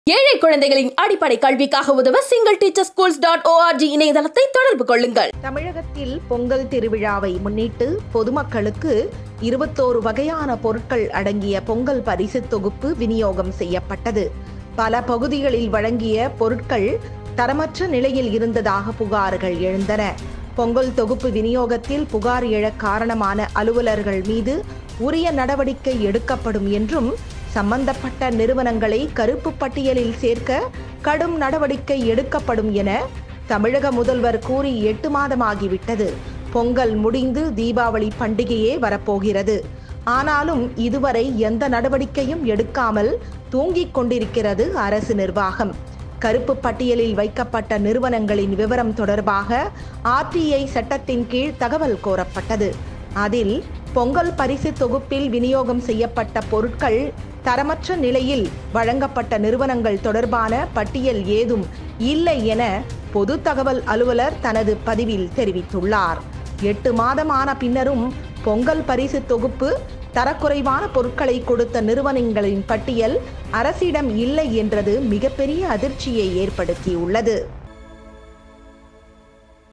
ஏழை குழந்தைகளின் அடிப்படை கல்விக்காக உதவ single teacher schools dot O R G இணையதளத்தை தொடர்பு கொள்ளுங்கள் தமிழகத்தில் பொங்கல் திருவிழாவை முன்னிட்டு பொதுமக்களுக்கு இருபத்தோரு வகையான பொருட்கள் அடங்கிய பொங்கல் பரிசு தொகுப்பு விநியோகம் செய்யப்பட்டது பல பகுதிகளில் வழங்கிய பொருட்கள் தரமற்ற நிலையில் இருந்ததாக புகார்கள் எழுந்தன பொங்கல் தொகுப்பு விநியோகத்தில் புகார் எழக் காரணமான அலுவலர்கள் மீது உரிய நடவடிக்கை எடுக்கப்படும் என்றும் சம்பந்தப்பட்ட நிறுவனங்களை கருப்பு பட்டியலில் சேர்க்க கடும் நடவடிக்கை எடுக்கப்படும் என தமிழக முதல்வர் கூறி எட்டு மாதமாகிவிட்டது பொங்கல் முடிந்து தீபாவளி பண்டிகையே வரப்போகிறது ஆனாலும் இதுவரை எந்த நடவடிக்கையும் எடுக்காமல் தூங்கிக் கொண்டிருக்கிறது அரசு நிர்வாகம் கருப்பு பட்டியலில் வைக்கப்பட்ட நிறுவனங்களின் விவரம் தொடர்பாக ஆர்டிஐ சட்டத்தின் கீழ் தகவல் கோரப்பட்டது அதில் பொங்கல் பரிசு தொகுப்பில் விநியோகம் செய்யப்பட்ட பொருட்கள் தரமற்ற நிலையில் வழங்கப்பட்ட நிறுவனங்கள் தொடர்பான பட்டியல் ஏதும் இல்லை என பொது தகவல் அலுவலர் தனது பதிவில் தெரிவித்துள்ளார் எட்டு மாதமான பின்னரும் பொங்கல் பரிசு தொகுப்பு தரக்குறைவான பொருட்களை கொடுத்த நிறுவனங்களின் பட்டியல் அரசிடம் இல்லை என்றது மிகப்பெரிய அதிர்ச்சியை ஏற்படுத்தியுள்ளது